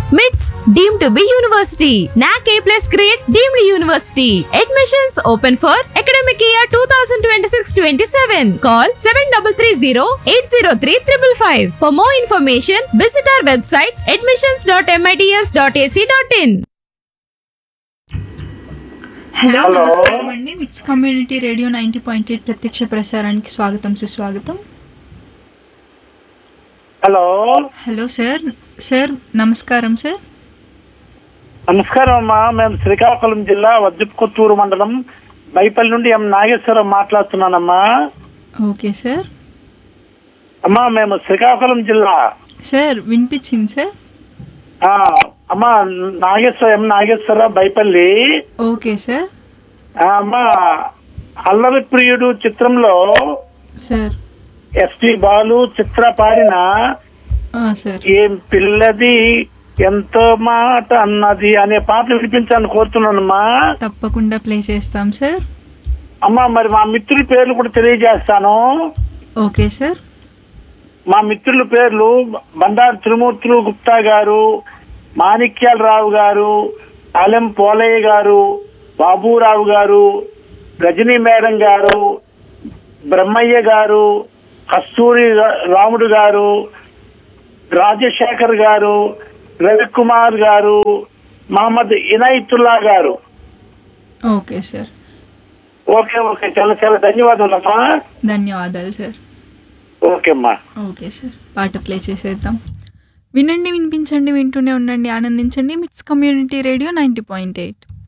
MITS deemed to be university. NAC A plus grade deemed university. Admissions open for academic year 2026-27. Call 7330-803-555. For more information, visit our website admissions.mits.ac.in. Hello hello. నమస్కారం అండి MITS community radio ninety point eight ప్రత్యక్ష ప్రసారానికి స్వాగతం సుస్వాగతం hello hello sir sir నమస్కారం sir నమస్కారం అమ్మా మేము శ్రీకాకుళం జిల్లా వజ్రపుకొత్తూరు మండలం బైపల్లి నుండి ఎం నాగేశ్వరం మాట్లాడుతున్నానమ్మా ఓకే సార్ అమ్మా మేము శ్రీకాకుళం జిల్లా సార్ వినిపించింది సార్ ఆ, అమ్మా Nageswara M Nageswara Baipalli okay sir ఆ, అమ్మా అల్లరి ప్రియుడు చిత్రంలో సార్ ఎస్పి బాలు చిత్ర పాడిన ఆ, సార్ ఏం పిల్లది ఎంతో మాట అన్నది అనే పాటలు వినిపించాలని కోరుతున్నానమ్మా తప్పకుండా ప్లే చేస్తాం సార్ అమ్మా మరి మా మిత్రుల పేర్లు కూడా తెలియజేస్తాను ఓకే సార్ మా మిత్రుల పేర్లు బండారు త్రిమూర్తులు గుప్తా గారు మాణిక్యాలరావు గారు అలెం పోలయ్య గారు బాబురావు గారు రజనీ మేడం గారు బ్రహ్మయ్య గారు కస్తూరి రా- రాముడు గారు రాజశేఖర్ గారు రవికుమార్ గారు మహమ్మద్ ఇనాయతుల్లా గారు ఓకే సార్ ఓకే ఓకే చాలా చాలా ధన్యవాదాలమ్మా ధన్యవాదాలు సార్ ఓకే అమ్మా ఓకే సార్ పాట ప్లే చేసేద్దాం వినండి వినిపించండి వింటూనే ఉండండి ఆనందించండి MITS community radio ninety point eight